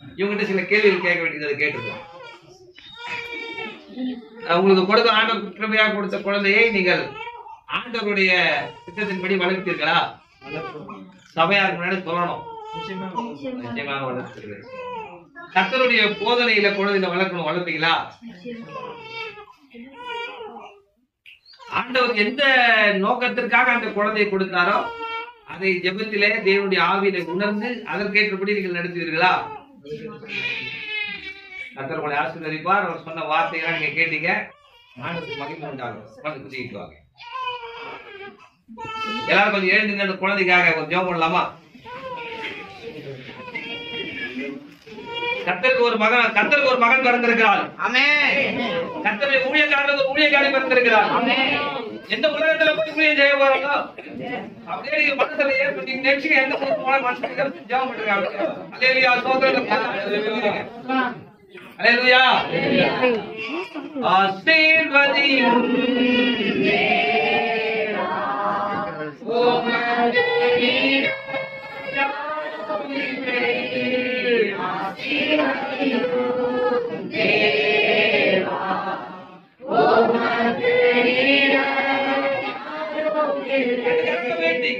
இவங்ககிட்ட சில கேள்விகள் கேட்க வேண்டியது கேட்டிருக்கோம் அஹ் உங்களுக்கு கொடுத்த ஆண்டவர் கிருபையாக கொடுத்த குழந்தையை நீங்கள் ஆண்டவருடைய திட்டத்தின்படி வளர்த்தீர்களா சபையாருக்கு முன்னாடி சொல்லணும் நிச்சயமாக வளர்த்துருக்கேன் கர்த்தருடைய போதனையில குழந்தைகளை வளர்க்கணும் வளர்ப்பீங்களா ஆண்டவர் எந்த நோக்கத்திற்காக அந்த குழந்தையை கொடுத்தாரோ அதை ஜெபத்திலே தேவனுடைய ஆவியில உணர்ந்து அதற்கேற்றபடி நீங்கள் நடத்துவீர்களா கர்த்தர் உங்களை ஆசீர்வதிப்பார் அவர் சொன்ன வார்த்தைகளை நீங்க கேட்டீங்க ஆண்டவருக்கு மகிமை உண்டாகும் வந்து குதிக்கிட்டு வாங்க எல்லாரும் கொஞ்சம் எழுந்துங்க அந்த குழந்தைக்காக கொஞ்சம் ஜெபம் பண்ணலாமா கர்த்தருக்கு ஒரு மகன் கர்த்தருக்கு ஒரு மகன் பிறந்திருக்கிறாள் கர்த்தருடைய ஊழியக்காரனுக்கு ஒரு ஊழியக்காரி பிறந்திருக்கிறார் எந்த உலகத்துல போய் ஊழியம் செய்ய போறாங்களோ அப்படியே நீங்க மனசுல ஏற்பட்டு நீங்க நினைச்சு எந்த ஊருக்கு போனாலும் மனசுல ஏற்பட்டு ஜெபம் பண்ணுங்க அலேலுயா சோதரத்தை அலேலுயா ஆசீர்வதியும் கேட்க வேண்டி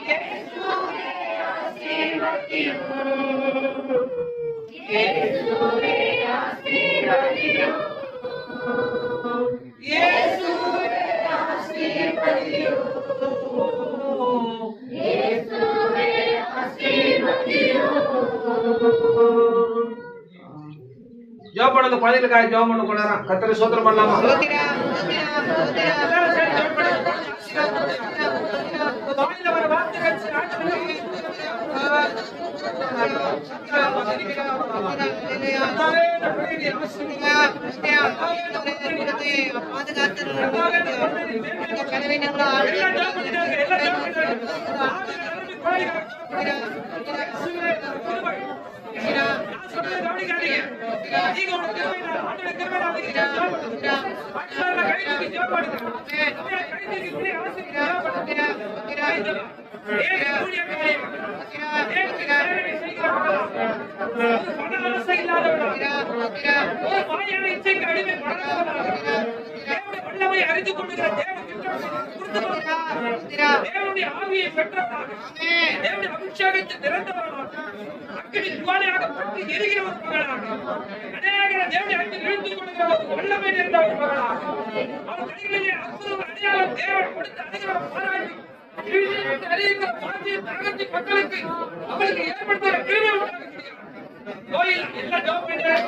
ஜோம் பண்ணுங்க குழந்தைகளுக்காக ஜோம் பண்ண கொண்டாராம் கத்தரை சோத்திரம் பண்ணலாமா எல்லாரும் சேர்ந்து ஜெபம் பண்ணுங்க. வாயில வர வார்த்தைகள் அறிந்து கொள்ளுகிற தேவனுடைய ஆவியை பெற்றவராக தேவனுடைய அபிஷேகத்தை நிறந்தவராக அக்கினி ஜுவாலையாக பட்டு எரிகிற ஒரு மகனாக அநேக தேவனுடைய அன்பில் இழுந்து கொள்கிற ஒரு வல்லமை நிறைந்த ஒரு மகனாக அவர் கைகளிலே அற்புதம் அடையாளம் தேவன் கொடுத்த அனைவரும் பாராட்டி இறுதியில் அறிவிக்கிற பாரதிய தரகத்தின் மக்களுக்கு அவருக்கு ஏற்படுத்துகிற கிருபை உண்டாக கோயில் எல்லா டோக்குமெண்ட்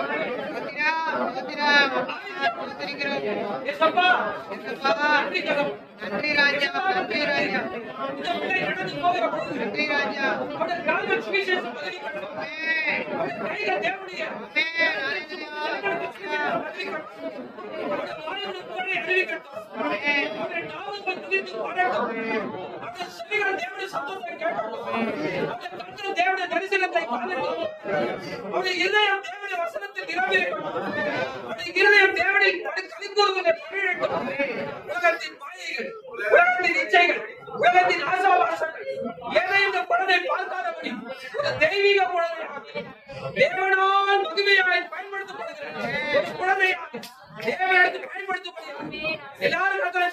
ஏசப்பா நன்றி கதம் நன்றி ராஜா நன்றி ராஜா இந்த பிள்ளை நடந்து போகிற பொழுது நன்றி ராஜா அவருடைய கால்கள் சுவிசேஷம் பதிக்கப்படும் அவருடைய கைகள் தேவனுடைய உலகத்தின் ஆசாபாசங்கள் எதையும் இந்த குழந்தை பார்க்காதபடி ஒரு தெய்வீக குழந்தையாக தேவனால் மகிமையாய் பயன்படுத்தப்படுகிற ஒரு குழந்தையாக தேவனிடத்தில் பயன்படுத்தப்படுகிறது எல்லாரும் கத்தரை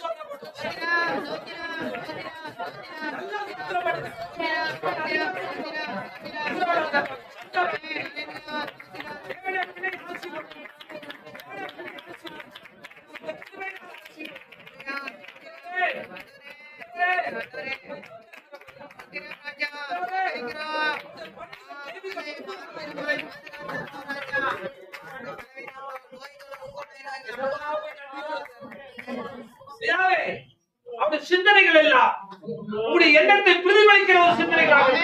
பிதாவே, அவருடைய சிந்தனைகள் எல்லாம் உங்களுடைய எண்ணத்தை பிரதிபலிக்கிற ஒரு சிந்தனைகளாக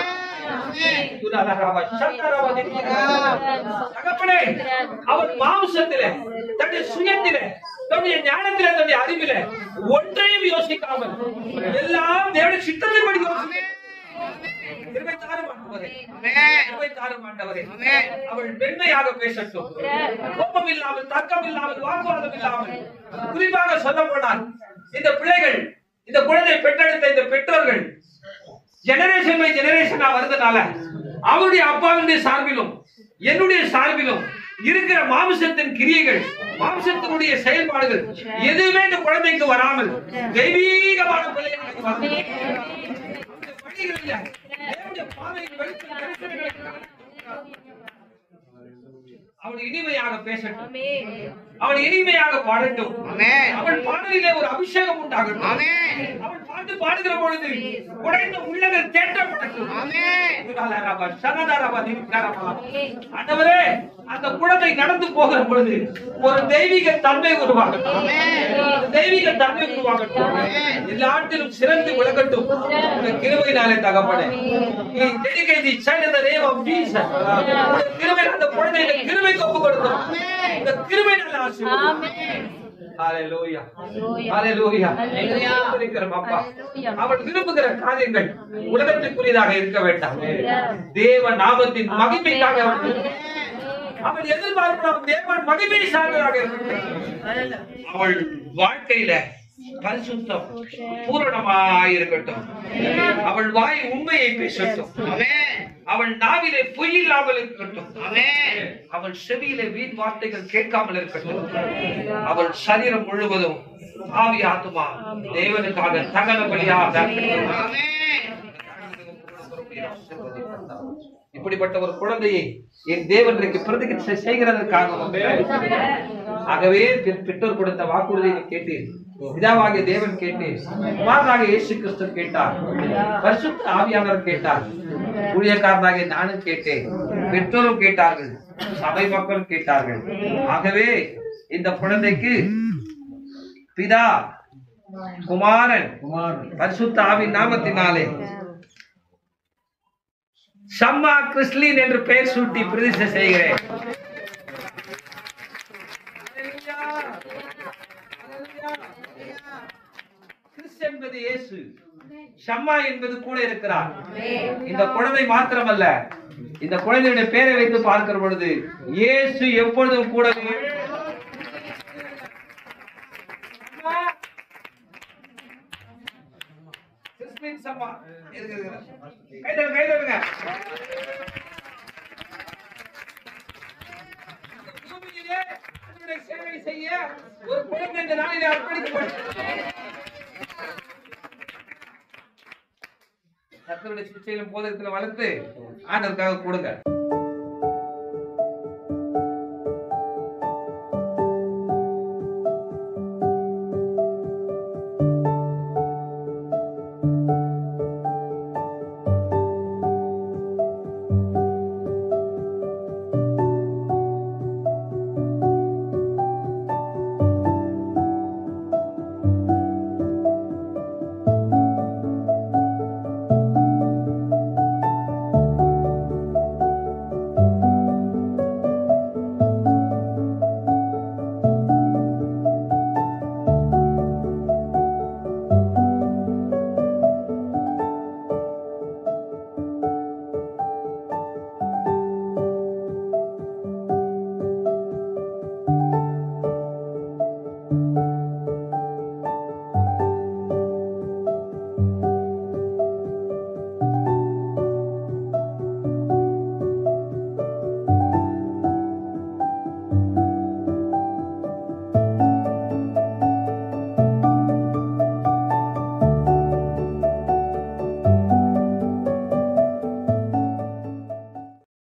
தகப்பனே அவர் மாம்சத்திலே தன்னுடைய சுயத்திலே தன்னுடைய ஞானத்திலே தன்னுடைய அறிவிலே ஒன்றையும் யோசிக்காமல் எல்லாம் தேவனுடைய சித்தத்தின்படி யோசிக்க கிருபை தாரும் ஆண்டவரே. கிருபை தாரும் ஆண்டவரே. அவள் மென்மையாக பேசட்டும் கோபம் இல்லாமல் தர்க்கம் இல்லாமல் வாக்குவாதம் இல்லாமல் குறிப்பாக சொல்ல போனால் இந்த பிள்ளைகள் இந்த குழந்தை பெற்றெடுத்த இந்த பெற்றோர்கள் ஜெனரேஷன் பை ஜெனரேஷனா வருதுனால அவருடைய அப்பாவினுடைய சார்பிலும் என்னுடைய சார்பிலும் இருக்கிற மாம்சத்தின் கிரியைகள் மாம்சத்தினுடைய செயல்பாடுகள் எதுவுமே இந்த குழந்தைக்கு வராமல் தெய்வீகமான பிள்ளையாக வரணும். அந்த வழிகளில தேவனுடைய பாதையில் வெளிச்சம் தரிசனங்களை காண- அவள் இனிமையாக பேசட்டும் அவள் இனிமையாக பாடட்டும் ஆமென். அவள் பாடலிலே ஒரு அபிஷேகம் உண்டாகட்டும் ஆமென். அவள் பாட்டு பாடுகிற பொழுது உடைந்த உள்ளங்கள் தேற்றப்படட்டும் ஆமென். ஆண்டவரே அந்த குழந்தை நடந்து போகிற பொழுது ஒரு தெய்வீக தன்மை உருவாகட்டும் ஒரு தெய்வீக தன்மை உருவாகட்டும் எல்லா ஆட்டிலும் சிறந்து விளக்கட்டும் இந்த கிருபையினாலே தகப்பனே நீ dedicate the child in the name of Jesus. உம்முடைய கிருபையில் அந்த குழந்தை இந்த கிருபைக்கு ஒப்பு கொடுத்தோம் இந்த கிருபையினால ஆசீர்வதியும் Hallelujah. Hallelujah. இருக்கிறோம் அப்பா. அவள் விரும்புகிற காரியங்கள் உலகத்துக்குரியதாக இருக்க வேண்டாம் தேவ நாமத்தின் மகிமைக்காக அவள் அவள் எதிர்பார்க்கலாம் தேவன் மகிமை சார்ந்ததாக இருக்கட்டும் அவள் வாழ்க்கையில பரிசுத்தம் பூரணமாயிருக்கட்டும் அவள் வாய் உண்மையை பேசட்டும் ஆமென். அவள் நாவிலே பொய் இல்லாமல் இருக்கட்டும் ஆமென். அவள் செவியிலே வீண் வார்த்தைகள் கேட்காமல் இருக்கட்டும் அவள் சரீரம் முழுவதும் ஆவி ஆத்துமா தேவனுக்காக தகன பலியாக ஆமென். இப்படிப்பட்ட ஒரு குழந்தையை என் தேவன் இன்றைக்கு பிரதிகிச்சை செய்கிறதற்காக ஆகவே பெ- பெற்றோர் கொடுத்த வாக்குறுதியை நீ கேட்டீர் பிதாவாகிய தேவன் கேட்டீர் குமாரனாக இயேசு கிறிஸ்து கேட்டார் பரிசுத்த ஆவியானவர் கேட்டார் ஊழியக்காரனாகிய நானும் கேட்டேன் பெற்றோரும் கேட்டார்கள் சபை மக்களும் கேட்டார்கள் ஆகவே இந்த குழந்தைக்கு பிதா குமாரன் பரிசுத்த ஆவின் நாமத்தினாலே சம்மா கிறிஸ்லின் என்று பெயர் சூட்டி பிரதிஷ்டை செய்கிறேன் கிறிஸ் என்பது இயேசு ஷம்மா என்பது கூட இருக்கிறார் இந்த குழந்தை மாத்திரமல்ல இந்த குழந்தையுடைய பெயரை வைத்து பார்க்கிற பொழுது இயேசு எப்பொழுதும் கூடவே கிறிஸ்டின் சம்மா இருக்கு, இருக்கு. கை தட்டுங்க, கை தட்டுங்க. பூமியிலே ஆண்டவருடைய சேவை செய்ய ஒரு குழந்தை இந்த நாளிலே அர்ப்பணிக்கப்பட்டது. கர்த்தருடைய சிகிச்சையிலும் போதகத்தில் வளர்த்து ஆண்டவருக்காக கொடுங்க